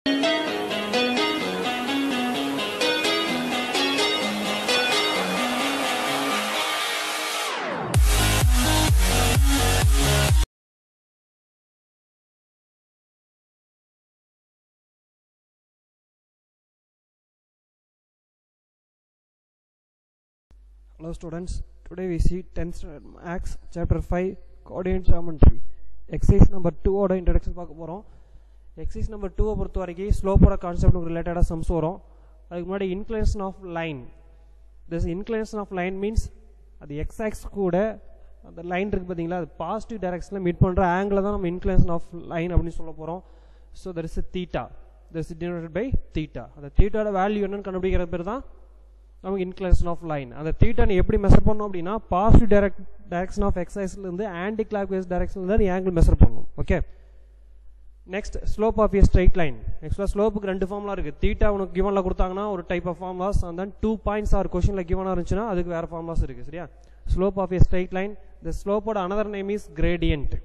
Hello students, today we see 10th standard Max chapter 5 coordinate geometry exercise number 2 ஓட introduction பார்க்க போகிறோம் exercise number 2 பொறுத்த வரைக்கும் ஸ்லோப்போட concept ரிலேட்டடாக சம்ஸ் வரும் அதுக்கு முன்னாடி inclination of line this inclination of line means அது x axis கூட அந்த லைன் இருக்குது பார்த்தீங்களா அது பாசிட்டிவ் டைரக்ஷனில் மீட் பண்ணுற ஆங்கிள் தான் நம்ம inclination of line அப்படின்னு சொல்ல போகிறோம் so there is a theta this is denoted by theta அந்த தீட்டாவோட வேல்யூ என்னன்னு கண்டுபிடிக்கிற பேர் தான் நமக்கு இன்க்ளேஷன் ஆஃப் லைன் அந்த தீட்டா நீ எப்படி மெஷர் பண்ணணும் அப்படின்னா பாசிட்டிவ் டைரக்ட் டைரக்ஷன் ஆஃப் எக்ஸைஸ்லேருந்து ஆன்டி கிளாக் வைஸ் டைரக்ஷனில் நீ ஆங்கிள் மெஷர் பண்ணணும் okay next slope of a straight line ஆக்சுவலாக ஸ்லோப்புக்கு ரெண்டு ஃபார்ம்லாம் இருக்குது தீட்டா உனக்கு கிவனில் கொடுத்தாங்கன்னா ஒரு type of formulas and then two points are கொஷனில் கிவனாக இருந்துச்சுன்னா அதுக்கு வேறு ஃபார்ம்லாஸ் இருக்குது சரியா slope of a straight line the ஸ்லோப்போட another name is gradient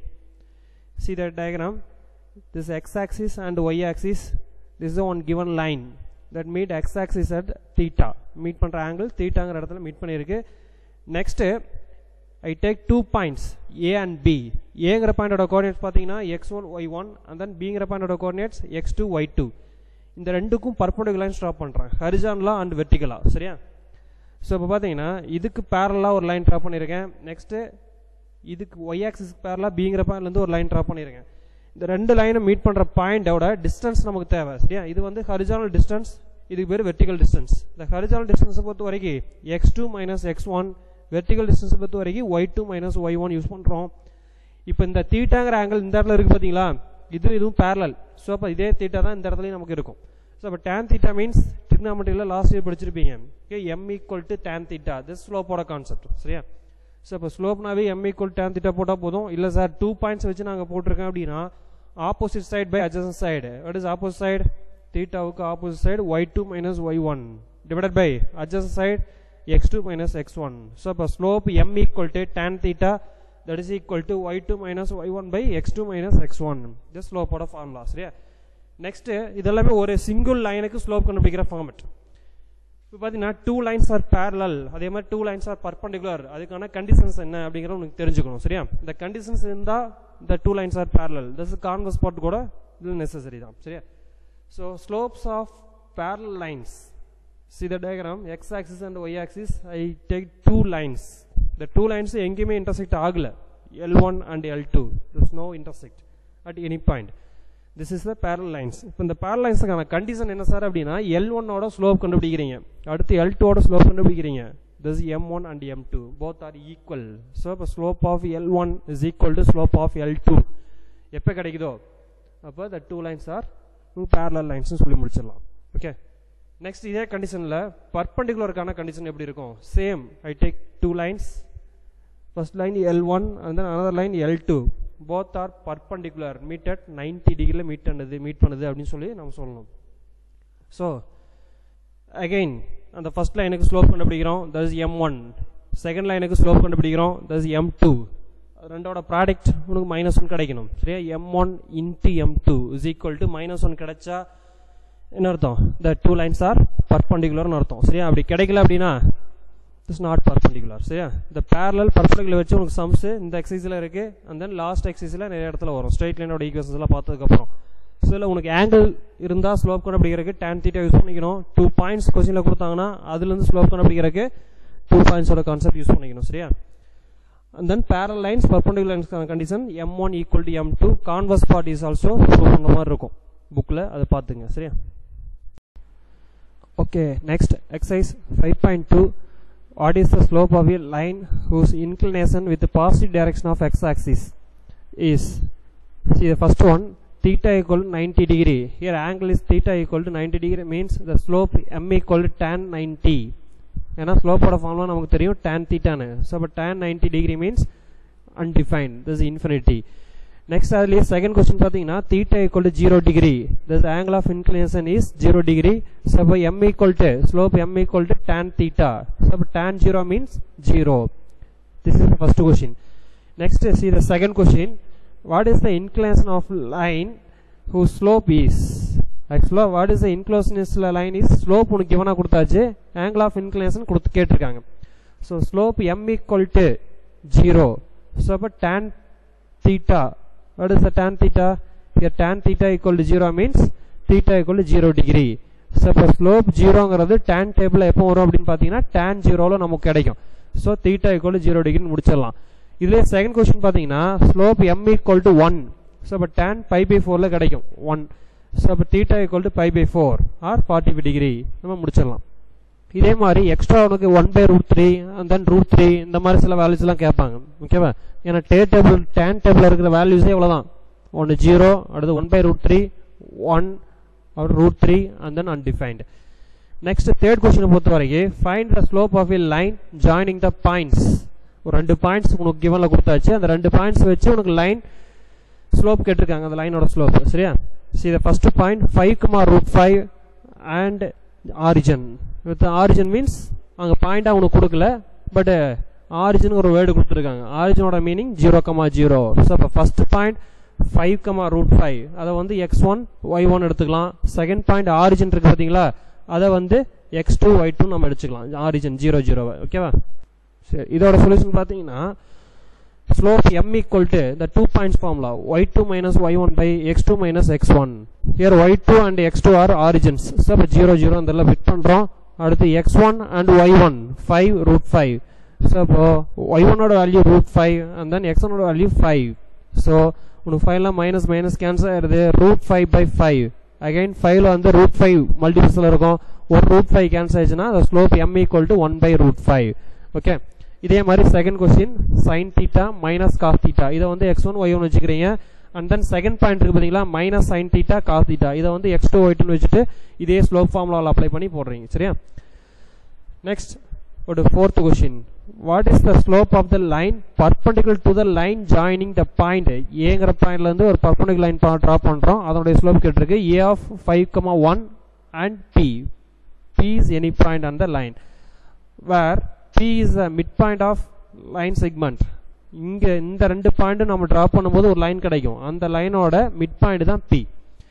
see the diagram this X axis and Y axis this is one given line that meet X axis at theta meet பண்ணுற angle தீட்டாங்கிற இடத்துல meet பண்ணியிருக்கு next I take two points A and B ஏங்கிற பாயிண்டோட coordinates பார்த்தீங்கன்னா X one y one and then பிங்கிற பாயிண்டோட coordinates x two y two இந்த ரெண்டுக்கும் பர்பண்டிகுலர் லைன் ட்ரா பண்ணுறேன் ஹரிஜான்லாம் அண்ட் வெர்டிகலாக சரியா ஸோ இப்போ பார்த்தீங்கன்னா இதுக்கு பேரலாக ஒரு லைன் ட்ரா பண்ணியிருக்கேன் நெக்ஸ்ட்டு இதுக்கு ஒய் ஆக்சிஸ்க்கு பேரலாக பிங்கிற பாயிண்ட்லேருந்து ஒரு லைன் ட்ரா பண்ணியிருக்கேன் இந்த ரெண்டு லைனும் மீட் பண்ணுற பாயிண்டோட டிஸ்டன்ஸ் நமக்கு தேவை சரியா இது வந்து ஹரிஜானல் டிஸ்டன்ஸ் இதுக்கு பேர் வெர்டிகல் டிஸ்டன்ஸ் இந்த ஹரிஜானல் டிஸ்டன்ஸை பொறுத்த வரைக்கும் x two minus x one vertical டிஸ்டன்ஸை பொறுத்த வரைக்கும் y two minus y one use பண்ணுறோம் இப்போ இந்த தீட்டாங்கிற ஆங்கிள் இந்த இடத்துல இருக்குது பார்த்தீங்களா இது இதுவும் பேரலல் ஸோ அப்போ இதே தீட்டா தான் இந்த இடத்துலையும் நமக்கு இருக்கும் ஸோ அப்போ டேன் தீட்டா மீன்ஸ் ட்ரிக்னாமெட்ரியில் லாஸ்ட் இயர் படிச்சிருப்பீங்க okay m equal to tan theta this ஸ்லோப்போட கான்செப்ட் சரியா ஸோ இப்போ ஸ்லோப்னாவே எம் ஈக்குவல் டேன் தீட்டா போட்டால் போதும் இல்லை சார் டூ பாயிண்ட்ஸ் வச்சு நாங்கள் போட்டிருக்கேன் அப்படின்னா opposite side by adjacent side what is opposite side தீட்டாவுக்கு opposite side y two minus y one divided by adjacent side x two minus x one so இப்போ slope m equal to tan theta that is equal to y two minus y one by x two minus x one இது ஸ்லோப்போட formula சரியா next இதெல்லாமே ஒரு single லைனுக்கு slope கண்டுபிடிக்கிற format இப்போ பார்த்தீங்கன்னா டூ லைன்ஸ் ஆர் பேரலல் அதே மாதிரி டூ லைன்ஸ் ஆர் பர்பண்டிகுலர் அதுக்கான கண்டிஷன்ஸ் என்ன அப்படிங்கிறத உனக்கு தெரிஞ்சுக்கணும் சரியா இந்த கண்டிஷன்ஸ் இருந்தால் இந்த two lines are parallel this converse spot கூட இது நெசசரி தான் சரியா so slopes of parallel lines see the diagram x axis and Y axis I take two lines இந்த டூ லைன்ஸ் எங்கேயுமே இன்டர்செக்ட் ஆகல L one and L two this no intersect at any point this is the parallel lines இப்போ இந்த parallel லைன்ஸுக்கான condition என்ன sir அப்படின்னா L ஒன்னோட ஸ்லோப் கண்டுபிடிக்கிறீங்க அடுத்து எல் டூவோட ஸ்லோப் கண்டுபிடிக்கிறீங்க this m one and m two both are equal so இப்போ slope of L one is equal to slope of L two எப்போ கிடைக்குதோ அப்போ the two lines are two parallel லைன்ஸ்னு சொல்லி முடிச்சிடலாம் ஓகே நெக்ஸ்ட் இதே கண்டிஷனில் பர்பண்டிகுலருக்கான கண்டிஷன் எப்படி இருக்கும் same I take two lines first line L one and then another line L two both are perpendicular meet at ninety டிகிரியில் மீட் பண்ணுது meet பண்ணுது அப்படின்னு சொல்லி நம்ம சொல்லணும் ஸோ அகெயின் அந்த ஃபர்ஸ்ட் லைனுக்கு ஸ்லோப் கண்டுபிடிக்கிறோம் that is m one second லைனுக்கு ஸ்லோப் கண்டுபிடிக்கிறோம் தட் இஸ் எம் டூ ரெண்டோட ப்ராடக்ட் உனக்கு மைனஸ் ஒன் கிடைக்கணும் சரியா m one into m two is equal to minus one கிடைச்சா என்ன அர்த்தம் த டூ லைன்ஸ் ஆர் பர்பண்டிகுலர்னு அர்த்தம் சரியா அப்படி கிடைக்கல அப்படின்னா இட்ஸ் நாட் பர்பண்டிகுலர் சரியா இந்த பேரலல் பர்பண்டிகுலர் வச்சு உங்களுக்கு சம்ஸ் இந்த எக்ஸசைஸில் இருக்குது அண்ட் தென் லாஸ்ட் எக்ஸசைஸில் நிறைய இடத்துல வரும் ஸ்ட்ரைட் லைனோட ஈக்குவேஷன்ஸ் எல்லாம் பார்த்ததுக்கப்புறம் ஸோ இல்லை உனக்கு ஆங்கிள் இருந்தால் ஸ்லோப் கண்டுபிடிக்கிறதுக்கு டேன் தீட்டா யூஸ் பண்ணிக்கணும் டூ பாயிண்ட்ஸ் கொஸ்டினில் கொடுத்தாங்கன்னா அதுலேருந்து ஸ்லோப் கண்டுபிடிக்கிறதுக்கு டூ பாயிண்ட்ஸோட கான்செப்ட் யூஸ் பண்ணிக்கணும் சரியா and then parallel lines perpendicular லைன்ஸ்க்கான condition m one equal to m two converse part is also prove பண்ண மாதிரி இருக்கும் புக்கில் அதை பார்த்துங்க சரியா okay next exercise five point two what is the slope of a line whose inclination with the positive direction of x-axis is see the first one theta equal to 90 degree here angle is theta equal to 90 degree means the slope m equal to tan 90 ஏன்னா ஸ்லோப்போட formula நமக்கு தெரியும் tan தீட்டான்னு so அப்போ tan 90 degree means undefined this is infinity next அதுலேயே second question பார்த்தீங்கன்னா theta equal to zero degree this angle of inclination is zero degree so அப்போ m equal to slope m equal to tan theta so அப்போ tan zero means zero this is the first question next see the second question what is the inclination of line who slope is ஆக்சுவலாக what is the inclination line is slope உனக்கு கிவனாக கொடுத்தாச்சு angle of inclination கொடுத்து கேட்டிருக்காங்க so slope m equal to zero so அப்போ tan theta what is the tan theta here tan theta equal to 0 means theta equal to 0 degree so இப்போ slope ஜீரோங்கிறது tan table எப்போ வரும் அப்படின்னு பார்த்தீங்கன்னா tan ஜீரோவில் நமக்கு கிடைக்கும் so theta equal to zero டிகிரின்னு முடிச்சிடலாம் இதுலேயே செகண்ட் கொஸ்டின் பார்த்தீங்கன்னா slope m equal to one so இப்போ டேன் பை பை ஃபோரில் கிடைக்கும் ஒன் ஸோ அப்போ theta equal to pi by four or forty five degree நம்ம முடிச்சிடலாம் இதே மாதிரி எக்ஸ்ட்ரா உனக்கு one by root three and then root three இந்த மாதிரி சில வேல்யூஸ்லாம் கேட்பாங்க ஓகேவா ஏன்னா டே டேபிள் டேன் டேபிள் இருக்கிற வேல்யூஸே இவ்வளோதான் ஒன்று ஜீரோ அடுத்து one by root three one or root 3 and then undefined next third question பொறுத்த வரைக்கும் find the slope of a line joining the points ஒரு ரெண்டு பாயிண்ட்ஸ் உனக்கு கிவன்ல கொடுத்தாச்சு அந்த ரெண்டு பாயிண்ட்ஸ் வச்சு உனக்கு லைன் ஸ்லோப் கேட்டிருக்காங்க அந்த லைனோட ஸ்லோப் சரியா see the first point 5 comma root 5 and origin with origin means அங்க பாயிண்டா உனக்கு கொடுக்கல பட் ஆரிஜின் ஒரு வேர்டு கொடுத்துருக்காங்க ஆரிஜினோட meaning zero comma zero so இப்போ first point five comma root five அதை வந்து எக்ஸ் ஒன் ஒய் ஒன் எடுத்துக்கலாம் செகண்ட் பாயிண்ட் ஆரிஜின் இருக்கு பார்த்தீங்களா அதை வந்து எக்ஸ் டூ ஒய் டூ நம்ம எடுத்துக்கலாம் ஆரிஜின் ஜீரோ ஜீரோவை ஓகேவா சரி இதோட சொல்யூஷன் பார்த்தீங்கன்னா slope m equal to the two points formula y two minus y one by x two minus x one here y two and x two are origins so இப்போ zero zero அந்த fit பண்ணுறோம் அடுத்து x one and y one five root five so இப்போ y ஒன்னோட value root five and then x ஒன்னோட value five so உனக்கு ஃபைவ்லாம் minus minus cancel ஆயிடுது root five by five again ஃபைவ்ல வந்து ரூட் ஃபைவ் மல்டிபிள்ஸில் இருக்கும் ஒரு ரூட் ஃபைவ் கேன்சல் ஆயிடுச்சுன்னா அந்த slope m equal to one by root five okay இதே மாதிரி second question sine theta minus cos theta இதை வந்து எக்ஸ் ஒன் ஒய் ஒன் வச்சுக்கிறீங்க அண்ட் தென் செகண்ட் பாயிண்ட் இருக்கு பார்த்தீங்களா minus sine theta cos theta இதை வந்து எக்ஸ் டூ ஒய் டூன்னு வச்சுட்டு இதே ஸ்லோப் ஃபார்முலாவில் அப்ளை பண்ணி போடுறீங்க சரியா நெக்ஸ்ட் ஒரு fourth question what is the slope of the line perpendicular to the line joining the point ஏங்கிற பாயிண்ட்ல இருந்து ஒரு பர்பண்டிகுலர் லைன் ட்ரா பண்றோம் அதனுடைய ஸ்லோப் கேட்டிருக்கு A of five comma one and P P is any point on the line where P is the mid point of line segment இங்க இந்த ரெண்டு பாயிண்ட்டும் நம்ம ட்ரா பண்ணும்போது ஒரு லைன் கிடைக்கும் அந்த லைனோட மிட் பாயிண்ட் தான் பி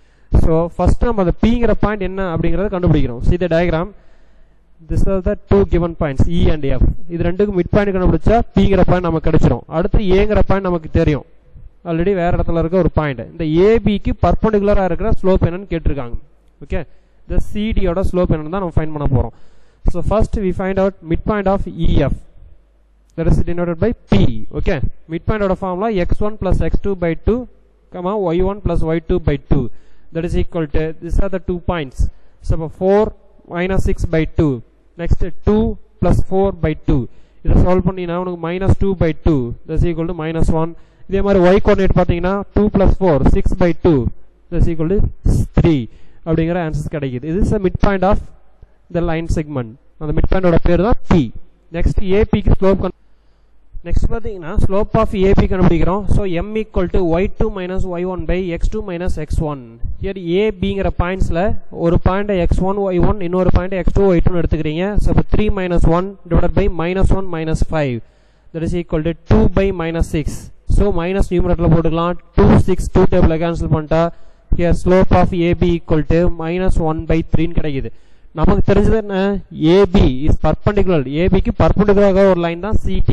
ஸோ ஃபர்ஸ்ட் நம்ம அந்த பிங்கிற பாயிண்ட் என்ன அப்படிங்கறத கண்டுபிடிக்கிறோம் see the diagram this are the two given points E and F இது ரெண்டுக்கும் மிட் பாயிண்ட் கண்டுபிடிச்சா பிங்கிற பாயிண்ட் நமக்கு கிடைச்சிரும் அடுத்து ஏங்கிற பாயிண்ட் நமக்கு தெரியும் ஆல்ரெடி வேற இடத்துல இருக்க ஒரு பாயிண்ட் இந்த ஏபிக்கு பர்பண்டிகுலரா இருக்கிற ஸ்லோப் என்னன்னு கேட்டிருக்காங்க ஓகே இந்த சிடியோட ஸ்லோப் என்னன்னு தான் நம்ம ஃபைண்ட் பண்ண போறோம் so first we find out mid point of EF that is denoted by p okay midpoint of formula x1 plus x2 by 2 comma y1 plus y2 by 2 that is equal to these are the two points so 4 minus 6 by 2 next 2 plus 4 by 2 இதை solve பண்ணினா உனக்கு minus two by two thus equal to minus one இதே மாதிரி y coordinate பார்த்தீங்கன்னா two plus four six by two thus equal to three அப்படிங்கிற answers கிடைக்குது இது is mid point of the line segment அந்த மிட் பாயிண்டோட பேர் தான் பி நெக்ஸ்ட் ஏபிக்கு ஸ்லோப் நெக்ஸ்ட் பார்த்தீங்கன்னா ஸ்லோப் ஆஃப் ஏபி கண்டுபிடிக்கிறோம் so m equal to y two minus y one by x two minus x one here ஏபிங்கிற பாயிண்ட்ஸில் ஒரு point x one y one இன்னொரு பாயிண்ட் எக்ஸ் டூ ஒய் டூன்னு எடுத்துக்கிறீங்க so இப்போ three minus one divide by minus one minus five that is equal to two by minus six so minus நியூமரேட்டில் போட்டுக்கலாம் two six two table cancel பண்ணிட்டா here slope of AP equal to minus one by த்ரீன்னு கிடைக்குது நமக்கு தெரிஞ்சது என்ன AP is perpendicular ஏபிக்கு பர்பண்டிகுலராக ஒரு லைன் தான் சிடி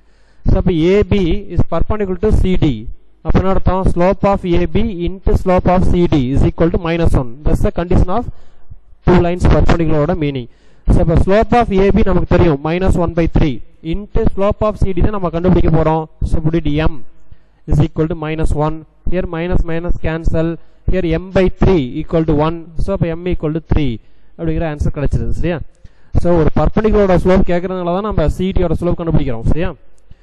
ஸோ அப்போ AB is perpendicular to CD அப்போ என்ன அர்த்தம் slope of AP into slope of CD is equal to minus one that's the condition of two lines பர்பண்டிகுலரோட மீனிங் ஸோ இப்போ ஸ்லோப் ஆஃப் ஏபி நமக்கு தெரியும் minus one by three into slope of CD தான் நம்ம கண்டுபிடிக்க போகிறோம் so put it m is equal to minus one here minus minus cancel here m by three equal to one so அப்போ m equal to three அப்படிங்கிற answer கிடைச்சிருது சரியா so ஒரு பர்பண்டிகுலரோட slope கேட்கறதுனால தான் நம்ம சிடியோட ஸ்லோப் கண்டுபிடிக்கிறோம் சரியா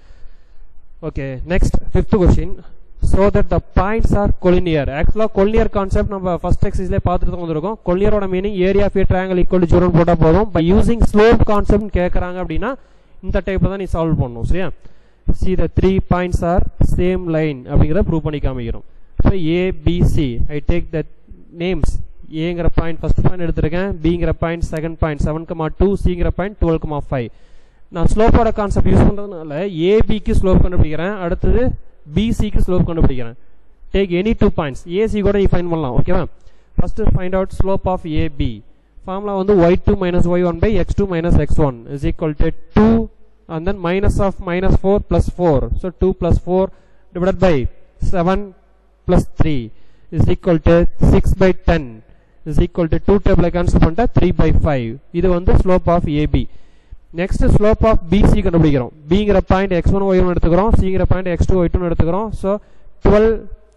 okay next fifth question so that the points are collinear ஆக்சுவலாக கொலினியர் கான்செப்ட் நம்ம ஃபர்ஸ்ட் எக்ஸைஸ்லேயே பார்த்துட்டு வந்திருக்கோம் கொலினியரோட meaning area of a triangle equal to ஜீரோன்னு போட்டால் போதும் பை யூசிங் ஸ்லோப் கான்செப்ட் கேட்குறாங்க அப்படின்னா இந்த டைப்பில் தான் நீ சால்வ் பண்ணணும் சரியா see the three points are same line அப்படிங்கிறத ப்ரூவ் பண்ணி காமிக்கிறோம் so ABC I take the names ஏங்கிற பாயிண்ட் ஃபர்ஸ்ட் பாயிண்ட் எடுத்திருக்கேன் பிங்கிற point second point seven comma two சிங்கிற பாயிண்ட் டுவெல் கமா ஃபைவ் நான் ஸ்லோப்போட கான்செப்ட் யூஸ் பண்ணுறதுனால ஏபிக்கு ஸ்லோப் கண்டுபிடிக்கிறேன் அடுத்தது பிசிக்கு ஸ்லோப் கண்டுபிடிக்கிறேன் take any two points AC கூட நீ ஃபைன் பண்ணலாம் ஓகேவா first find out slope of AB formula வந்து y two minus y one by x two minus x one is equal to two and then minus of minus four plus four so two plus four divided by seven plus three is equal to six by ten is equal to two டேபிளை cancel பண்ணிட்டா three by five இது வந்து slope of AB next slope of BC கண்டுபிடிக்கிறோம் பிங்கிற point x one y one எடுத்துக்கிறோம் சிங்கிற point x two y two எடுத்துக்கிறோம் so twelve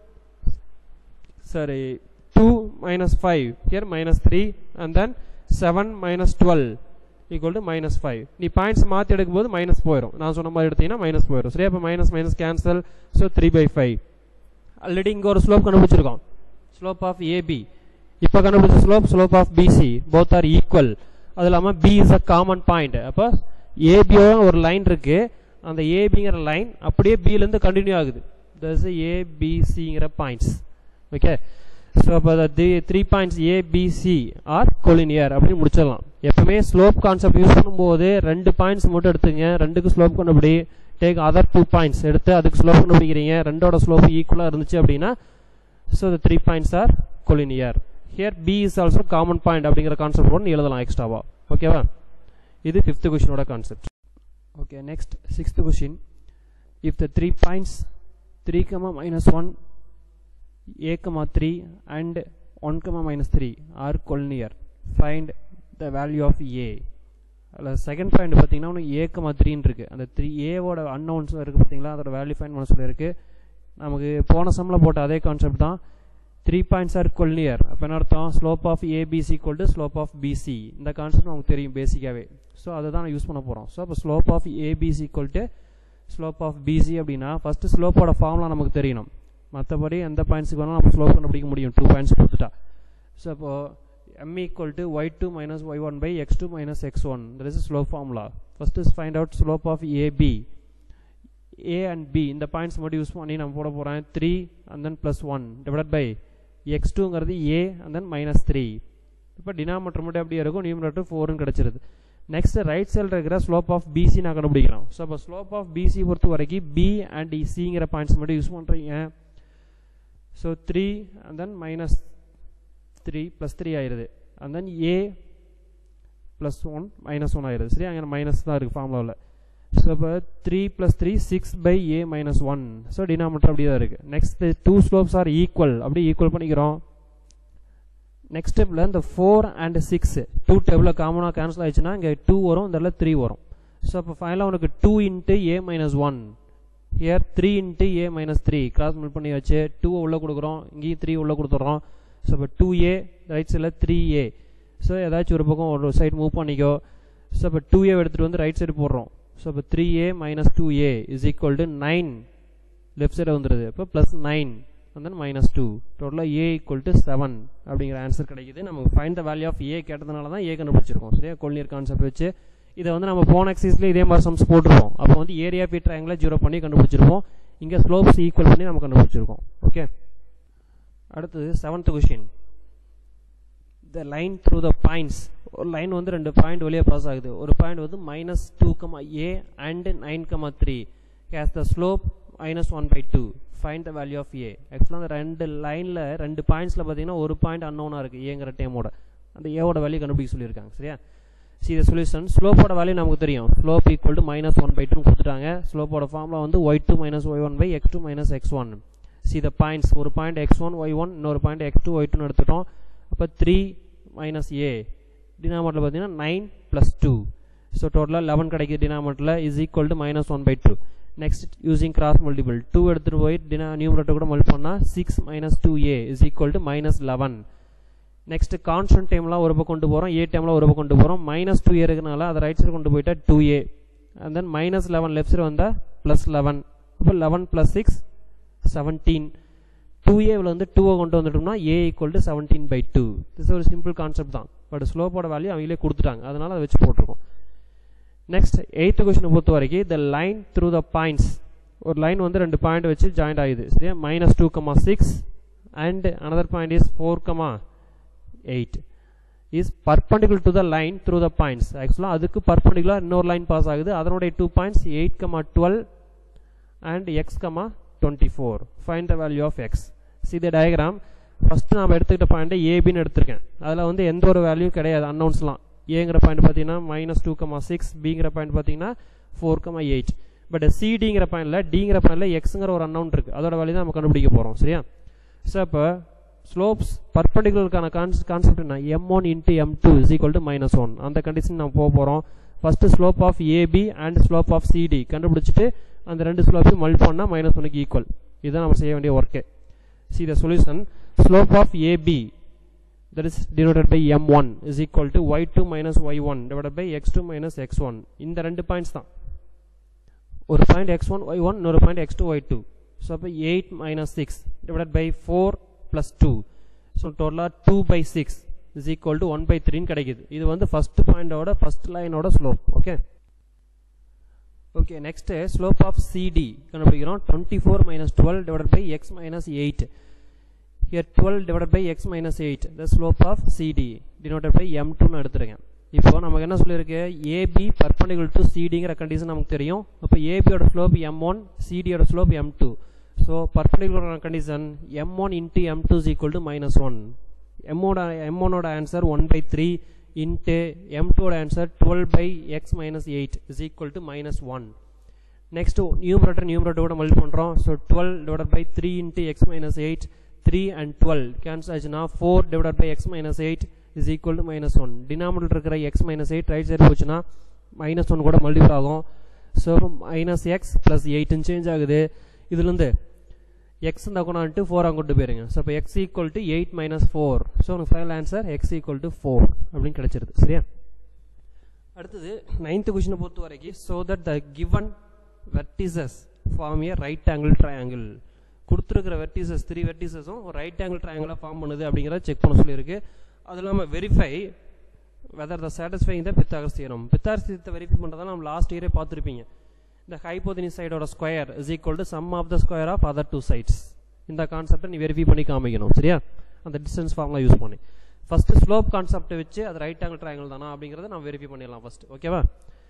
sorry 2 minus 5 here minus 3 and then 7 minus 12 equal to minus 5 நீ points மாற்றி எடுக்கும்போது மைனஸ் போயிடும் நான் சொன்ன மாதிரி எடுத்தீங்கன்னா மைனஸ் போயிடும் சரியா இப்போ minus minus cancel so three by five already இங்கே ஒரு ஸ்லோப் கண்டுபிடிச்சிருக்கோம் ஸ்லோப் ஆஃப் ஏபி இப்போ கண்டுபிடிச்ச slope slope of BC both are equal அது இல்லாமல் B is a common point அப்போ ஏபியோட ஒரு லைன் இருக்கு அந்த ஏபிங்கிற லைன் அப்படியே பிலேருந்து கண்டினியூ ஆகுது தஸ் ஏபிசிங்கிற பாயிண்ட்ஸ் ஓகே ஸோ அப்போ the three points A BC are collinear அப்படின்னு முடிச்சிடலாம் எப்பவுமே ஸ்லோப் கான்செப்ட் யூஸ் பண்ணும்போது ரெண்டு பாயிண்ட்ஸ் மட்டும் எடுத்துங்க ரெண்டுக்கு ஸ்லோப் கண்டுபிடி டேக் அதர் டூ பாயிண்ட்ஸ் எடுத்து அதுக்கு ஸ்லோப் கண்டுபிடிக்கிறீங்க ரெண்டோட ஸ்லோப் ஈக்குவலாக இருந்துச்சு அப்படின்னா so the three points are collinear here B is also common point அப்படிங்கிற கான்செப்ட் கூட எழுதலாம் எக்ஸ்ட்ராவா ஓகேவா இது ஃபிஃப்த் கொஷினோட concept okay next sixth question if the three points three comma minus one a comma 3 and 1 comma minus 3 are collinear find the value of a அதில் second point பார்த்தீங்கன்னா உனக்கு ஏ கமா த்ரீன்னு இருக்குது அந்த த்ரீ ஏவோட அன்னவுன்ஸ் இருக்குது பார்த்தீங்களா அதோட வேல்யூ ஃபைன் பண்ண சொல்லியிருக்கு நமக்கு போன சம்மில் போட்ட அதே கான்செப்ட் தான் த்ரீ பாயிண்ட்ஸ் ஆர் கொல்னியர் அப்போ என்ன அர்த்தம் slope of ABC equal to slope of BC இந்த கான்செப்ட் நமக்கு தெரியும் பேசிக்காகவே ஸோ அதை தான் யூஸ் பண்ண போகிறோம் ஸோ அப்போ slope of ABC equal to slope of BC அப்படின்னா ஃபஸ்ட்டு ஸ்லோப்போட ஃபார்ம்லாம் நமக்கு தெரியணும் மற்றபடி எந்த பாயிண்ட்ஸுக்கு வேணாலும் நம்ம ஸ்லோப் கண்டுபிடிக்க முடியும் டூ பாயிண்ட்ஸ் கொடுத்துட்டா ஸோ அப்போ m equal to y two minus y one by x two minus x one that is slope formula first is find out slope of AB A and B இந்த points மட்டும் use பண்ணி நம்ம போட போகிறேன் three and then plus one divide by x டூங்கிறது a and then minus three இப்போ denominator மட்டும் அப்படியே இருக்கும் நியூமரேட்டர் ஃபோர்னு கிடச்சிருது நெக்ஸ்ட் ரைட் சைடில் இருக்கிற ஸ்லோப் ஆஃப் பிசி நான் கண்டுபிடிக்கலாம் ஸோ அப்போ ஸ்லோப் ஆஃப் பிசி பொறுத்த வரைக்கும் பி அண்ட் சிங்கிற பாயிண்ட்ஸ் மட்டும் யூஸ் பண்ணுறீங்க so three and then minus three plus three ஆயிடுது and then a plus one minus one ஆயிடுது சரி அங்கே மைனஸ் தான் இருக்குது ஃபார்முலாவில் ஸோ இப்போ three plus three six by a minus one so denominator அப்படி தான் இருக்குது next two slopes are equal அப்படி ஈக்குவல் பண்ணிக்கிறோம் நெக்ஸ்ட் ஸ்டெப்பில் இந்த ஃபோர் அண்ட் சிக்ஸ் டூ டேபிளில் காமனாக கேன்சல் ஆயிடுச்சுன்னா இங்கே டூ வரும் இந்த இடத்துல த்ரீ வரும் ஸோ அப்போ ஃபைனலாக உனக்கு two into a minus one here three into a minus three cross மில் பண்ணி வச்சு டூ உள்ளே கொடுக்குறோம் இங்கேயும் த்ரீ உள்ளே கொடுத்துட்றோம் ஸோ இப்போ டூ ஏ ரைட் சைடில் த்ரீ ஏ ஸோ ஏதாச்சும் ஒரு பக்கம் ஒரு சைடு மூவ் பண்ணிக்கோ ஸோ இப்போ டூ ஏ எடுத்துகிட்டு வந்து ரைட் சைடு போடுறோம் ஸோ இப்போ three a minus two a is equal to nine left side வந்துடுது இப்போ plus nine and then minus two டோட்டலாக ஏ ஈக்குவல் டு செவன் அப்படிங்கிற ஆன்சர் கிடைக்குது நம்ம find the value of a கேட்டதுனால தான் ஏ கண்டுபிடிச்சிருக்கோம் சரியா கொல்லியர் கான்செப்ட் வச்சு இதை வந்து நம்ம போன எக்ஸைஸ்லேயே இதே மாதிரி சம்ஸ் போட்டிருப்போம் அப்போ வந்து ஏரியா ஃபீட் ட்ரையாங்கில் ஜீரோ பண்ணி கண்டுபிடிச்சிருப்போம் இங்கே ஸ்லோப்ஸ் ஈக்குவல் பண்ணி நம்ம கண்டுபிடிச்சிருக்கோம் ஓகே அடுத்தது seventh question the line through the points ஒரு லைன் வந்து ரெண்டு பாயிண்ட் வழியாக பாஸ் ஆகுது ஒரு பாயிண்ட் வந்து minus two comma a and nine comma three case the slope minus one by two find the value of a ஆக்சுவலாக அந்த ரெண்டு லைனில் ரெண்டு பாயிண்ட்ஸில் பார்த்தீங்கன்னா ஒரு பாயிண்ட் அன்னோனாக இருக்குது ஏங்கிற டேமோட அந்த ஏவோட வேல்யூ கண்டுபிடிக்க சொல்லியிருக்காங்க சரியா சி த சொல்யூஷன் ஸ்லோப்போட வேல்யூ நமக்கு தெரியும் slope equal to minus one by two கொடுத்துட்டாங்க ஸ்லோப்போட ஃபார்முலா வந்து y two minus y one by x two minus x one see the points ஒரு point x one y one இன்னொரு point x two y டூன்னு எடுத்துட்டோம் அப்போ three minus a டினாமீட்டரில் பார்த்தீங்கன்னா நைன் ப்ளஸ் டூ ஸோ டோட்டலாக eleven கிடைக்குது டினாமீட்டரில் is equal to minus one by two next using cross multiple two எடுத்துகிட்டு போய் டினா நியூமரேட்டர் கூட மல்டி பண்ணால் six minus two a is equal to minus eleven next constant டைம்லாம் ஒரு பக்கம் கொண்டு போகிறோம் ஏ டைமில் ஒரு பக்கம் கொண்டு போகிறோம் மைனஸ் டூ ஏ இருக்கனால அதை ரைட் சைடு கொண்டு போயிட்டா two a and then minus eleven left side வந்தால் ப்ளஸ் லெவன் அப்போ eleven plus six seventeen two ஏவில் வந்து டூவை கொண்டு வந்துட்டோம்னா a equal to seventeen by two this ஒரு சிம்பிள் கான்செப்ட் தான் பட் ஸ்லோப்போட வேல்யூ அவங்களே கொடுத்துட்டாங்க அதனால் அதை வச்சு போட்டிருக்கோம் நெக்ஸ்ட் எயித்து கொஸ்டினை பொறுத்த வரைக்கும் the line through the points ஒரு லைன் வந்து ரெண்டு பாயிண்ட் வச்சு ஜாயிண்ட் ஆகுது சரியா minus two comma six and another point is four comma eight is perpendicular to the line through the points ஆக்சுவலாக அதுக்கு பர்பண்டிகுலர் இன்னொரு லைன் பாஸ் ஆகுது அதனுடைய two points eight comma twelve and x comma twenty four find the value of x see the diagram first நாம் எடுத்துக்கிட்ட பாயிண்ட்டை ஏபின்னு எடுத்திருக்கேன் அதில் வந்து எந்த ஒரு வேல்யூ கிடையாது அன்னௌன்ஸ்லாம் ஏங்கிற பாயிண்ட் பார்த்தீங்கன்னா மைனஸ் டூ கமா சிக்ஸ் பிங்கிற பாயிண்ட் பார்த்தீங்கன்னா ஃபோர் கமா எயிட் பட் சிடிங்கிற பாயிண்டில் டிங்கிற பாயிண்டில் எக்ஸுங்கிற ஒரு அன்னவுன் இருக்குது அதோட வேல்யூ தான் நம்ம கண்டுபிடிக்க போகிறோம் சரியா ஸோ இப்போ ஸ்லோப்ஸ் பர்பண்டிகுலருக்கான கான்ஸ் கான்செப்ட் என்ன m one into m two is equal to minus one அந்த கண்டிஷன் நம்ம போக போகிறோம் first slope of AB and slope of CD கண்டுபிடிச்சிட்டு அந்த ரெண்டு ஸ்லோப்பையும் மல்டி பண்ணால் மைனஸ் ஒனுக்கு ஈக்குவல் இதுதான் நம்ம செய்ய வேண்டிய ஒர்க்கே see the solution slope of AB that is denoted by m1 is equal to y2 minus y1 divided by x2 minus x1 இந்த ரெண்டு பாயிண்ட்ஸ் தான் ஒரு பாயிண்ட் x1 y1 இன்னொரு பாயிண்ட் x2 y2 ஸோ அப்போ eight minus six divide by four plus two so டோட்டலாக two by six is equal to one by த்ரீன்னு கிடைக்குது இது வந்து ஃபஸ்ட் பாயிண்டோட ஃபஸ்ட் லைனோட slope okay okay next slope of CD கண்டுபிடிக்கிறோம் twenty four minus twelve divide by x minus eight here 12 divided by x minus 8 the slope of CD denoted by m2 னு எடுத்துருக்கேன் இப்போ நமக்கு என்ன சொல்லியிருக்கு AB perpendicular to CDங்கிற condition நமக்கு தெரியும் அப்போ AB யோட ஸ்லோப் m1 CD யோட slope m2 so perpendicular condition m1 into m2 is equal to minus 1 m ஓட m1 ஓட ஆன்சர் 1 by 3 into m2 ஓட answer 12 by x minus 8 is equal to minus 1 next numerator numerator கூட multi பண்ணுறோம் so twelve divide by three into x minus eight three and twelve cancel ஆச்சுன்னா four divide by x minus eight is equal to minus one denominator இருக்கிற x minus eight right side போச்சுன்னா minus one கூட multiple ஆகும் so minus x plus எயிட்னு change ஆகுது இதுலேருந்து X இந்த கொண்டாண்டு four அங்கே கொண்டு போயிருங்க ஸோ இப்போ x equal to eight minus four so உனக்கு final answer x equal to four அப்படின்னு கிடைச்சிருது சரியா அடுத்தது நைன்த் கொஷினை பொறுத்த வரைக்கும் so that the given vertices form a right angle triangle கொடுத்துருக்கிற வெர்டிசஸ் த்ரீ வெர்டிசஸும் ஒரு ரைட் ஆங்கிள் ட்ரையாங்கிளாக ஃபார்ம் பண்ணுது அப்படிங்கிறத செக் பண்ண சொல்லியிருக்கு அது இல்லாமல் verify whether the satisfying the Pythagoras theorem Pythagoras தியரத்தை வெரிஃபை பண்ணுறதா நம்ம லாஸ்ட் இயரே பார்த்துருப்பீங்க இந்த ஹைபோதினி சைடோட square is equal to sum of the square of other two sides இந்த கான்செப்டை நீ வெரிஃபை பண்ணி காமிக்கணும் சரியா அந்த டிஸ்டன்ஸ் ஃபார்ம்லாம் யூஸ் பண்ணி ஃபஸ்ட்டு ஸ்லோப் கான்செப்டை வச்சு அது ரைட் ஆங்கிள் ட்ரையாங்கிள் தானா அப்படிங்கிறத நம்ம வெரிஃபை பண்ணிடலாம் ஃபஸ்ட் ஓகேவா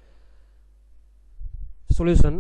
solution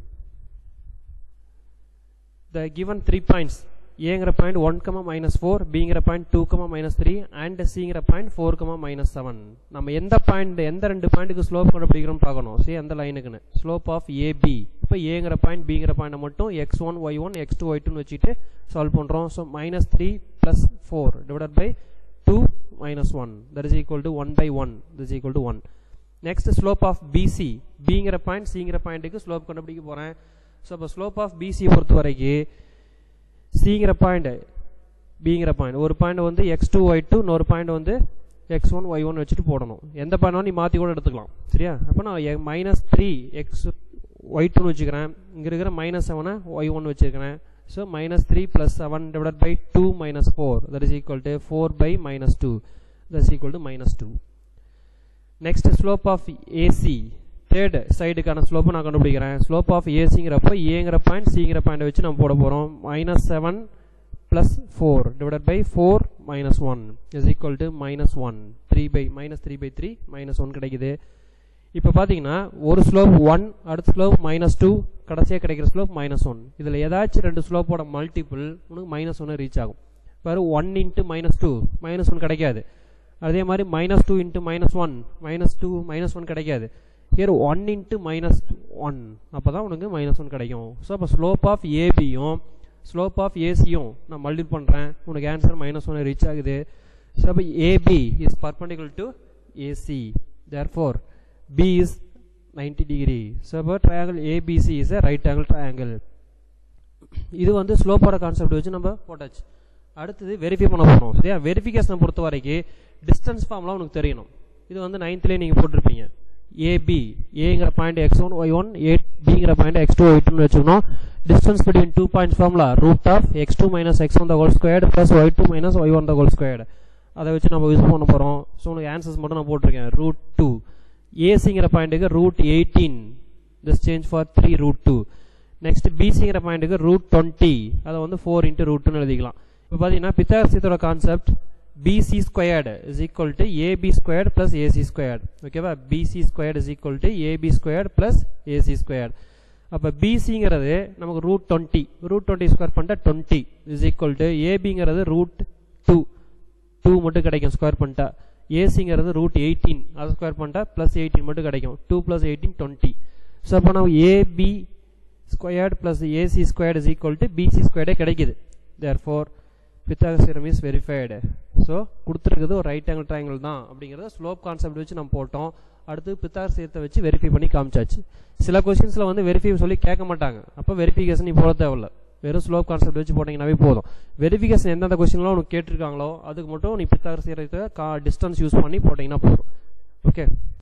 the given three points ஏங்கிற point one comma minus four பிங்கிற point two comma minus three and சிங்கிற point four comma minus seven நம்ம எந்த பாயிண்ட் எந்த ரெண்டு பாயிண்ட்டுக்கு ஸ்லோப் கண்டுபிடிக்கிறோம் பார்க்கணும் சரி எந்த லைனுக்குன்னு ஸ்லோப் ஆஃப் ஏபி இப்போ ஏங்கிற பாயிண்ட் பிங்கிற பாயிண்ட் மட்டும் x one y one x two y டூன்னு வச்சுட்டு சால்வ் பண்ணுறோம் so minus three plus four divide by two minus one that is equal to one by one this equal to one next slope of BC பிங்கிற point சிங்கிற பாயிண்ட்டுக்கு slope கண்டுபிடிக்க போகிறேன் so இப்போ slope of BC பொறுத்த வரைக்கும் சிங்கிற point பிங்கிற பாயிண்ட் ஒரு பாயிண்ட் வந்து எக்ஸ் டூ ஒய் டூ இன்னொரு பாயிண்ட் வந்து எக்ஸ் ஒன் ஒய் ஒன் வச்சுட்டு போடணும் எந்த பாயிண்ட் நீ மாற்றி கூட எடுத்துக்கலாம் சரியா அப்போ நான் மைனஸ் த்ரீ எக்ஸ் ஒய் டூன்னு வச்சுக்கிறேன் இங்கே இருக்கிற மைனஸ் செவனை ஒய் ஒன் வச்சுருக்கிறேன் so minus three plus seven divide by two minus four that is equal to four by minus two that is equal to minus two next slope of AC third சைடுக்கான ஸ்லோப்பை நான் கண்டுபிடிக்கிறேன் slope of ஏசிங்கிறப்போ ஏங்கிற point சிங்கிற point வச்சு நம்ம போட போகிறோம் minus seven plus four divide by four minus one is equal to minus one three by minus three by three minus one கிடைக்குது இப்போ பார்த்தீங்கன்னா ஒரு ஸ்லோப் ஒன் அடுத்த ஸ்லோப் மைனஸ் டூ கடைசியாக கிடைக்கிற ஸ்லோப் மைனஸ் ஒன் இதில் ஏதாச்சும் ரெண்டு ஸ்லோப்போட மல்டிபிள் உனக்கு மைனஸ் ஒன்று ரீச் ஆகும் பாரு one into minus two minus one கிடைக்காது அதே மாதிரி minus two into minus one minus two minus one கிடைக்காது here one into minus one அப்போ தான் உனக்கு மைனஸ் ஒன் கிடைக்கும் ஸோ அப்போ ஸ்லோப் ஆஃப் ஏபியும் ஸ்லோப் ஆஃப் ஏசியும் நான் மல்டிபிள் பண்ணுறேன் உனக்கு ஆன்சர் மைனஸ் ஒன் ரீச் ஆகுது ஸோ அப்போ AB is perpendicular to AC therefore B is ninety degree so அப்போ triangle ABC is a right angle triangle இது வந்து ஸ்லோப்போட கான்செப்ட் வச்சு நம்ம போட்டாச்சு அடுத்தது வெரிஃபை பண்ண போகிறோம் சரியா வெரிஃபிகேஷனை பொறுத்த வரைக்கும் டிஸ்டன்ஸ் ஃபார்ம்லாம் உனக்கு தெரியணும் இது வந்து நைன்த்லேயே நீங்கள் போட்டிருப்பீங்க ஏபி ஏங்கிற point x one y one A பிங்கிற point x two y two வச்சுக்கணும் distance between two points formula root of x two minus x one the whole squared plus y two minus y one the whole squared அதை வச்சு நம்ம use பண்ண போகிறோம் so உனக்கு answers மட்டும் நான் போட்டிருக்கேன் ரூட் டூ ஏசிங்கிற பாயிண்ட்டுக்கு root eighteen this change for three root two next பிசிங்கிற பாயிண்ட்டுக்கு ரூட் டுவெண்ட்டி அதை வந்து ஃபோர் இன்ட்டு ரூட்னு எழுதிக்கலாம் இப்போ பார்த்தீங்கன்னா பித்தாகரசியத்தோட concept BC squared is equal to AB squared plus AC squared ஓகேவா BC squared is equal to AB squared plus AC squared அப்போ பிசிங்கிறது நமக்கு root twenty root twenty square பண்ணிட்டா டுவெண்ட்டி இஸ் ஈக்குவல் டு ஏபிங்கிறது ரூட் டூ டூ மட்டும் கிடைக்கும் square பண்ணிட்டா ஏசிங்கிறது ரூட் எயிட்டீன் அதை ஸ்கொயர் பண்ணிட்டா ப்ளஸ் எயிட்டீன் மட்டும் கிடைக்கும் two plus eighteen twenty so அப்போ நம்ம AB squared plus AC squared is equal to BC ஸ்கொயர்டே கிடைக்குது therefore Pythagoras theorem is verified so கொடுத்துருக்குது ஒரு ரைட் ஆங்கிள் ட்ரையாங்கிள் தான் அப்படிங்கிறத ஸ்லோப் கான்செப்ட் வச்சு நம்ம போட்டோம் அடுத்து பித்தாகரஸ் தியரத்தை வச்சு வெரிஃபை பண்ணி காமிச்சாச்சு சில கொஸ்டின்ஸில் வந்து வெரிஃபை சொல்லி கேட்க மாட்டாங்க அப்போ வெரிஃபிகேஷன் நீ போட தேவையில்ல வெறும் ஸ்லோப் கான்செப்ட் வச்சு போட்டிங்கனாவே போதும் வெரிஃபிகேஷன் எந்தெந்த கொஸ்டின்லாம் உனக்கு கேட்டிருக்காங்களோ அதுக்கு மட்டும் நீ பித்தாகரஸ் தியரத்தை கா டிஸ்டன்ஸ் யூஸ் பண்ணி போட்டிங்கன்னா போதும் ஓகே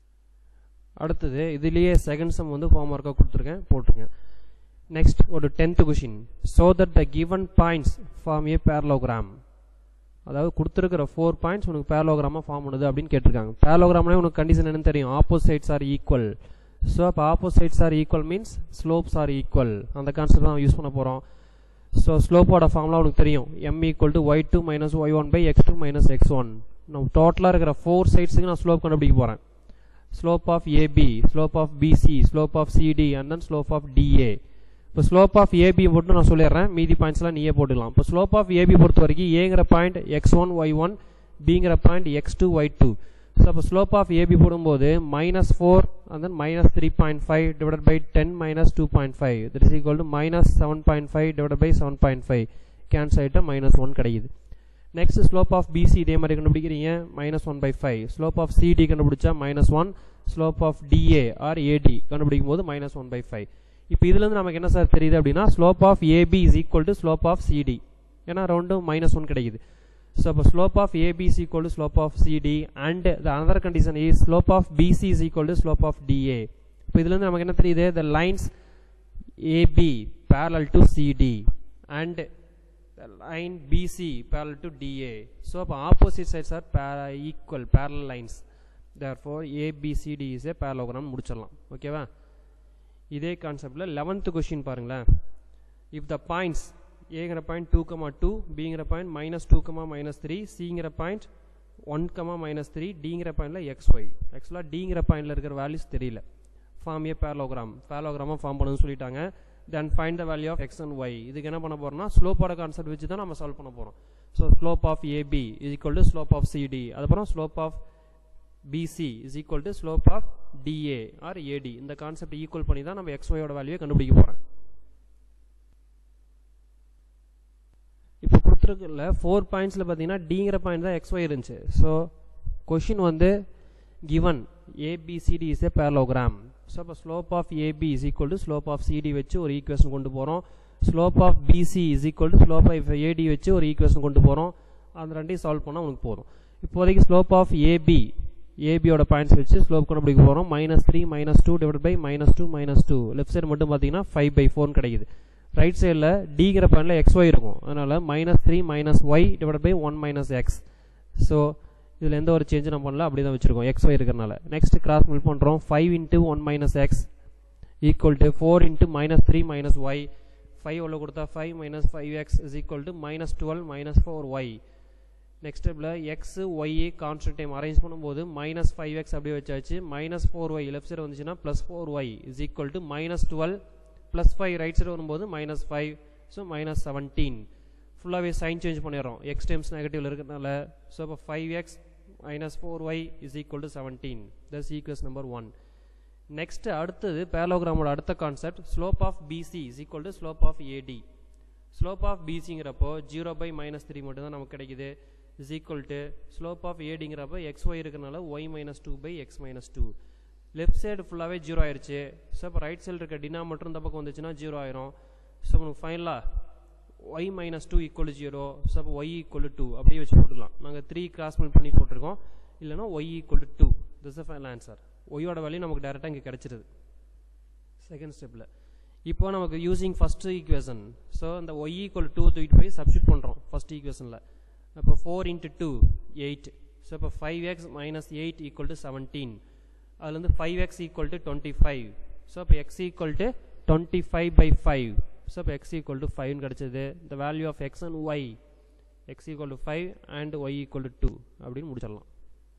அடுத்தது இதுலேயே செகண்ட் சம் வந்து ஃபார்ம் ஒர்க்காக கொடுத்துருக்கேன் போட்டுருங்க நெக்ஸ்ட் ஒரு tenth question so that the given points form a parallelogram அதாவது கொடுத்துருக்கிற ஃபோர் பாயிண்ட்ஸ் உனக்கு பேரலோகிராமாக ஃபார்ம் பண்ணுது அப்படின்னு கேட்டிருக்காங்க பேரலோகிராம்னா உனக்கு கண்டிஷன் என்னன்னு தெரியும் ஆப்போசைட்ஸ் ஆர் ஈக்குவல் ஸோ அப்போ opposites are equal means slopes are equal அந்த கான்செப்ட் தான் யூஸ் பண்ண போகிறோம் ஸோ ஸ்லோப்போட ஃபார்ம்லாம் உனக்கு தெரியும் m equal to y two minus y one by x two minus x one நம்ம டோட்டலாக இருக்கிற ஃபோர் சைட்ஸுக்கு நான் ஸ்லோப் கண்டுபிடிக்க போகிறேன் slope of AB slope of BC slope of CD and then slope of DA இப்போ ஸ்லோப் ஆஃப் ஏபி மட்டும் நான் சொல்லிடுறேன் மீதி பாயிண்ட்ஸ்லாம் நீயே போட்டுக்கலாம் இப்போ ஸ்லோப் ஆஃப் ஏபி பொறுத்த வரைக்கும் ஏங்கிற point x one y one பிங்கிற point x two y two so அப்போ ஸ்லோப் ஆஃப் ஏபி போடும்போது minus four and then minus three point five divide by ten minus two point five that is equal to minus seven point five divide by seven point five cancel ஆகிட்டு minus one கிடைக்குது next slope of BC இதே மாதிரி கண்டுபிடிக்கிறீங்க minus one by five slope of CD கண்டுபிடிச்சா minus one slope of DA or AD கண்டுபிடிக்கும் போது minus one by five இப்போ இதுலேருந்து நமக்கு என்ன சார் தெரியுது அப்படின்னா slope of AB is equal to slope of CD ஏன்னா ரெண்டும் மைனஸ் ஒன் கிடைக்குது ஸோ அப்போ slope of AB is equal to slope of CD and the another condition is slope of BC is equal to slope of DA இப்போ இதுலேருந்து நமக்கு என்ன தெரியுது the lines AB parallel to CD and line BC parallel to DA. So, அப்போ opposite sides are para equal parallel lines. Therefore, ABCD is a parallelogram முடிச்சிடலாம் ஓகேவா இதே கான்செப்டில் லெவன்த்து கொஷின் பாருங்களேன் இஃப் த பாயிண்ட்ஸ் ஏங்கிற பாயிண்ட் டூ கமா டூ பிங்கிற point minus two comma minus three சிங்கிற point one comma minus three டிங்கிற பாயிண்டில் எக்ஸ் ஒய் ஆக்சுவலாக டிங்கிற பாயிண்டில் இருக்கிற வேல்யூஸ் தெரியல ஃபார்ம் ஏ பேரலோகிராம் பேரலோகிராமாக ஃபார்ம் பண்ணணும்னு சொல்லிட்டாங்க then find the value of x and y இதுக்கு என்ன பண்ண போறோம்னா ஸ்லோப்போட கான்செப்ட் வச்சு தான் நம்ம சால்வ் பண்ண போகிறோம் so slope of AB is equal to slope of CD அதுக்கப்புறம் slope of BC is equal to slope of DA or AD இந்த கான்செப்ட் ஈக்குவல் பண்ணி தான் நம்ம எக்ஸ் ஒயோட வேல்யூவை கண்டுபிடிக்க போகிறோம் இப்போ கொடுத்துருக்குல ஃபோர் பாயிண்ட்ஸில் பார்த்தீங்கன்னா டிங்கிற பாயிண்ட் தான் எக்ஸ் ஒய் இருந்துச்சு ஸோ கொஷின் வந்து given ABCD is a parallelogram so அப்போ slope of AB is equal to slope of CD வச்சு ஒரு ஈக்குவேஷன் கொண்டு போகிறோம் slope of BC is equal to slope of AD வச்சு ஒரு ஈக்குவேஷன் கொண்டு போகிறோம் அந்த ரெண்டையும் சால்வ் பண்ணால் உனக்கு போதும் இப்போதைக்கு ஸ்லோப் ஆஃப் ஏபி ஏபியோட பாயிண்ட்ஸ் வச்சு ஸ்லோப் கண்டுபிடிக்க போகிறோம் minus three minus two divide by minus two minus two left side மட்டும் பார்த்தீங்கன்னா ஃபைவ் பை ஃபோர்னு கிடைக்குது ரைட் சைடில் டிங்கிற பாயிண்டில் எக்ஸ் ஒய் இருக்கும் அதனால் minus three minus y divide by one minus x so இதில் எந்த ஒரு சேஞ்சும் நம்ம பண்ணல அப்படி தான் வச்சுருக்கோம் எக்ஸ் ஒய் இருக்கிறனால நெக்ஸ்ட் கிராஸ் மில் பண்ணுறோம் five into one minus x equal to four into minus three minus y five உள்ள கொடுத்தா five minus five x is equal to minus twelve minus four y next ஸ்டெப்பில் x y constant time arrange பண்ணும்போது minus five x அப்படியே வச்சாச்சு minus four y left side வந்துச்சுன்னா plus four y is equal to minus twelve plus five right side வரும்போது minus five so minus seventeen ஃபுல்லாகவே sign change பண்ணிடுறோம் x times நெகட்டிவ்ல இருக்கிறதுனால so இப்போ five x minus four y is equal to seventeen thus equals number one next அடுத்தது பேலோகிராமோட அடுத்த concept slope of BC is equal to slope of AD slope of பிசிங்கிறப்போ zero by minus three மட்டும் தான் நமக்கு கிடைக்குது is equal to slope of ஏடிங்கிறப்போ x y இருக்கிறனால y minus two by x minus two left side ஃபுல்லாகவே zero ஆயிடுச்சு so இப்போ ரைட் சைடு இருக்க டினா மட்டும் இந்த பக்கம் வந்துச்சுன்னா ஜீரோ ஆயிரும் ஸோ உங்களுக்கு ஃபைனலாக y minus two equal zero so அப்போ ஒய் ஈக்குவல் டூ அப்படியே வச்சு போட்டுக்கலாம் நாங்கள் த்ரீ கிராஸ் மில் பண்ணி போட்டிருக்கோம் இல்லைனா y equal two this final answer ஒய்யோட வேல்யூ நமக்கு டேரெக்டாக இங்கே கிடச்சிருது செகண்ட் ஸ்டெப்பில் இப்போ நமக்கு யூசிங் ஃபஸ்ட்டு ஈக்குவேஷன் ஸோ இந்த ஒய் ஈக்குவல் டூ தூக்கிட்டு போய் சப்ஸ்டியூட் பண்ணுறோம் ஃபஸ்ட் ஈக்குவேஷனில் இப்போ four into two eight so இப்போ five x minus eight equal to seventeen அதுலேருந்து five x equal to twenty five so இப்போ x equal to twenty five by five so இப்போ x equal to ஃபைவ்னு கிடச்சிது the value of x and y x equal to five and y equal to two அப்படின்னு முடிச்சிடலாம்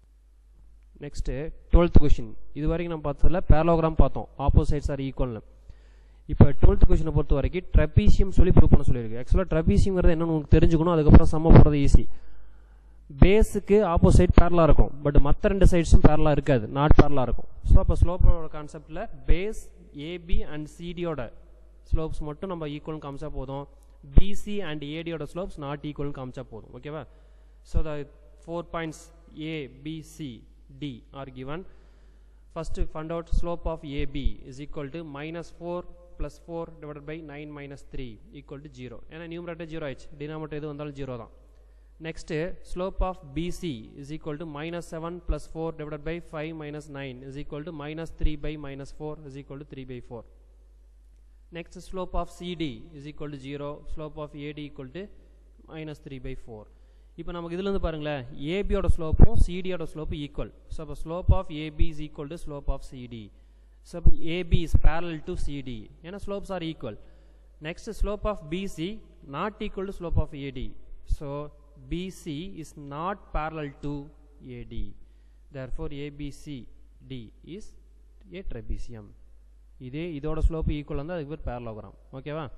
next twelfth question இது வரைக்கும் நம்ம பார்த்ததில் பேரலோகிராம் பார்த்தோம் ஆப்போசைட்ஸ் ஆர் ஈக்குவல்னு இப்போ டுவெல்த் கொஷினை பொறுத்த வரைக்கும் ட்ரபீசியம் சொல்லி ப்ரூவ் பண்ண சொல்லியிருக்கு ஆக்சுவலாக ட்ரபீசியங்கிறது என்னன்னு உங்களுக்கு தெரிஞ்சுக்கணும் அதுக்கப்புறம் சம்ம போடுறது ஈஸி பேஸுக்கு ஆப்போசைட் பேரலாக இருக்கும் பட் மற்ற ரெண்டு சைட்ஸும் பேரலாக இருக்காது நாட் பேரலாக இருக்கும் ஸோ அப்போ ஸ்லோப்போட கான்செப்டில் பேஸ் ஏபி அண்ட் சிடியோட ஸ்லோப்ஸ் மட்டும் நம்ம ஈக்குவல் காமிச்சா போதும் பிசி அண்ட் ஏடியோட ஸ்லோப்ஸ் நாட் ஈக்குவல் காமிச்சா போதும் ஓகேவா so the four points A B C D are given first find out slope of AB is equal to minus 4 plus 4 divided by 9 minus 3 equal to 0 ஏன்னா numerator zero ஆயிடுச்சு denominator எது வந்தாலும் zero தான் next slope of BC is equal to minus 7 plus 4 divided by 5 minus 9 is equal to minus 3 by minus 4 is equal to 3 by 4 next slope of CD is equal to 0 slope of AD equal to minus 3 by 4 இப்போ நமக்கு இதுலேருந்து பாருங்களேன் ஏபியோட ஸ்லோப்பும் சிடியோட slope equal so அப்போ slope of AB is equal to slope of CD so அப்போ AB is parallel to CD ஏன்னா slopes are equal next slope of BC not equal to slope of AD so BC is not parallel to AD therefore ABC D is a trapezium இதே இதோட slope equal வந்து அதுக்கு பேர் parallelogram ஓகேவா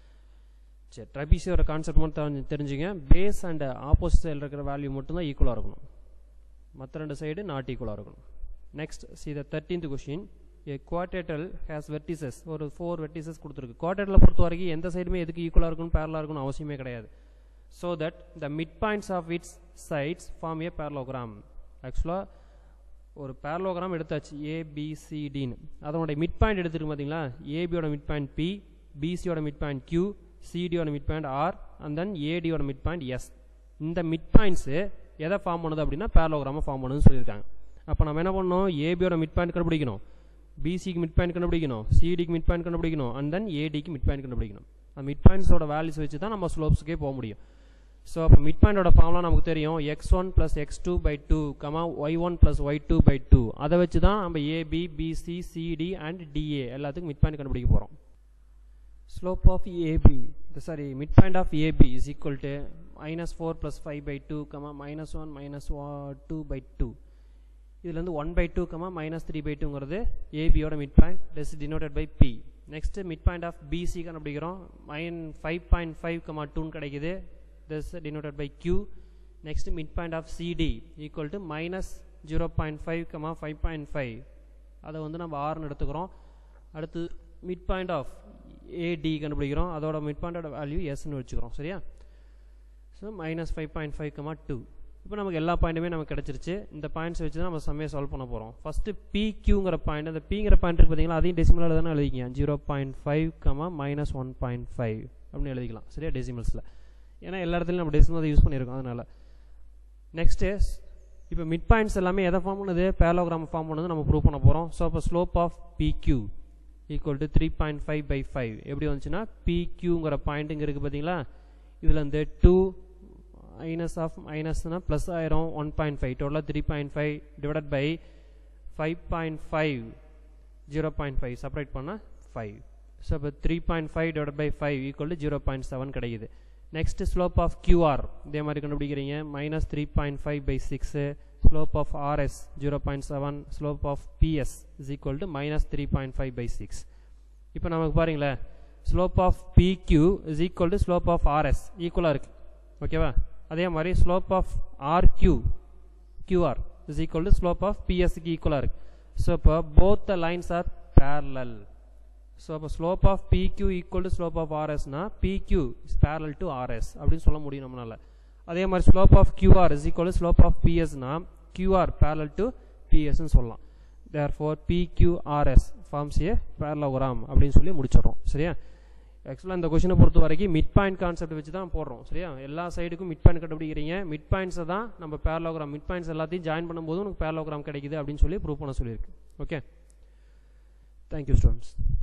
சரி ட்ரைபிசியோட concept மட்டும் தெரிஞ்சு தெரிஞ்சுங்க பேஸ் அண்ட் ஆப்போசிட் சைடில் இருக்கிற வேல்யூ மட்டும்தான் ஈக்குவலாக இருக்கணும் மற்ற ரெண்டு சைடு நாட் ஈக்குவலாக இருக்கணும் next see the thirteenth question a quadrilateral has vertices ஒரு ஃபோர் வெர்டிசஸ் கொடுத்துருக்கு குவார்டேட்டலை பொறுத்த வரைக்கும் எந்த சைடுமே எதுக்கு ஈக்குவலாக இருக்கணும் பேரலாக இருக்கணும் அவசியமே கிடையாது so that the mid points of its sides form a parallelogram ஆக்சுவலாக ஒரு பேரலோகிராம் எடுத்தாச்சு ஏபிசிடின்னு அதனுடைய மிட் பாயிண்ட் எடுத்துருக்கு பார்த்தீங்களா ஏபியோட மிட் பாயிண்ட் பி பிசியோட மிட் பாயிண்ட் கியூ சிடியோட mid point R and then ஏடியோட மிட் பாயிண்ட் எஸ் இந்த மிட் பாயிண்ட்ஸு எதை ஃபார்ம் பண்ணுது அப்படின்னா பேரலோகிராமை ஃபார்ம் பண்ணுதுன்னு சொல்லியிருக்காங்க அப்போ நம்ம என்ன பண்ணணும் ஏபியோட மிட் பாயிண்ட் கண்டுபிடிக்கணும் பிசிக்கு மிட் பாயிண்ட் கண்டுபிடிக்கணும் சிடிக்கு மிட் பாயிண்ட் கண்டுபிடிக்கணும் அண்ட் தென் ஏடிக்கு மிட் பாயிண்ட் கண்டுபிடிக்கணும் அந்த மிட் பாயிண்ட்ஸோட வேல்யூஸ் வச்சு தான் நம்ம ஸ்லோப்ஸுக்கே போக முடியும் ஸோ அப்போ மிட் பாயிண்டோட ஃபார்ம்லாம் நமக்கு தெரியும் x one plus x two by two comma y one plus y two by two அதை வச்சு தான் நம்ம AB BC CD and DA எல்லாத்துக்கும் மிட் பாயிண்ட் கண்டுபிடிக்க போகிறோம் slope of AB the sorry midpoint of AB is equal to minus 4 plus 5 by 2 comma minus 1 minus 2 by 2 இதுலேருந்து one by two comma minus three by டூங்கிறது ஏபியோட mid point this denoted by P next mid point of BC கண்டுபிடிக்கிறோம் minus five point five comma டூன்னு கிடைக்குது this denoted by Q next mid point of CD equal to minus zero point five comma five point five அதை வந்து நம்ம ஆறுன்னு எடுத்துக்கிறோம் அடுத்து mid point of ஏடி கண்டுபிடிக்கிறோம் அதோட மிட் பாயிண்டோட வேல்யூ எஸ்ன்னு வச்சுக்கிறோம் சரியா so minus five point five comma two இப்போ நமக்கு எல்லா பாயிண்ட்டுமே நமக்கு கிடச்சிருச்சு இந்த பாயிண்ட்ஸ் வச்சு தான் நம்ம செம்மையை சால்வ் பண்ண போகிறோம் ஃபஸ்ட்டு பிக்யூங்கிற பாயிண்ட் அந்த பிங்கிற பாயிண்ட் இருக்கு பார்த்தீங்களா அதையும் டெசிமலாக தானே எழுதிக்கிங்க zero point five comma minus one point five அப்படின்னு எழுதிக்கலாம் சரியா டெசிமல்ஸில் ஏன்னா எல்லா இடத்துலையும் நம்ம டெசிமல் தான் யூஸ் பண்ணியிருக்கோம் அதனால் நெக்ஸ்ட்டு இப்போ மிட் பாயிண்ட்ஸ் எல்லாமே எதை ஃபார்ம் பண்ணுது பேலோகிராம் ஃபார்ம் பண்ணுது நம்ம ப்ரூவ் பண்ண போகிறோம் ஸோ அப்போ slope of PQ equal to three point five by five எப்படி வந்துச்சுன்னா பிக்யூங்கிற பாயிண்ட் இங்கே இருக்குது பார்த்தீங்களா இதில் இந்த டூ மைனஸ் ஆஃப் மைனஸ்னா ப்ளஸ் ஆயிரும் ஒன் பாயிண்ட் ஃபைவ் டோட்டலாக three point five divide by five point five zero point five separate பண்ணால் ஃபைவ் ஸோ இப்போ three point five divide by five equal to zero point seven கிடைக்குது next slope of QR இதே மாதிரி கண்டுபிடிக்கிறீங்க minus three point five by six slope of RS zero point seven slope of PS is equal to minus three point five by six இப்போ நமக்கு பாருங்களேன் slope of PQ is equal to slope of RS ஈக்குவலாக இருக்குது ஓகேவா அதே மாதிரி slope of RQ QR is equal to slope of பிஎஸ்க்கு ஈக்குவலாக இருக்குது ஸோ இப்போ both the lines are parallel so அப்போ slope of PQ equal to slope of ஆர்எஸ்னா PQ is parallel to RS அப்படின்னு சொல்ல முடியும் நம்மளால அதே மாதிரி slope of QR is equal to slope of பிஎஸ்னா கியூஆர் பேரல் டு பிஎஸ்ன்னு சொல்லலாம் therefore PQRS forms a parallelogram அப்படின்னு சொல்லி முடிச்சிடறோம் சரியா ஆக்சுவலாக இந்த கொஷினை பொறுத்த வரைக்கும் மிட் பாயிண்ட் கான்செப்ட் வச்சு தான் போடுறோம் சரியா எல்லா சைடுக்கும் மிட் பாயிண்ட் கண்டுபிடிக்கிறீங்க மிட் பாயிண்ட்ஸை தான் நம்ம பேரலோகிராம் மிட் பாயிண்ட்ஸ் எல்லாத்தையும் ஜாயின் பண்ணும்போது உனக்கு பேரலோகிராம் கிடைக்குது அப்படின்னு சொல்லி ப்ரூவ் பண்ண சொல்லியிருக்கு ஓகே தேங்க்யூ ஸ்டூடெண்ட்ஸ்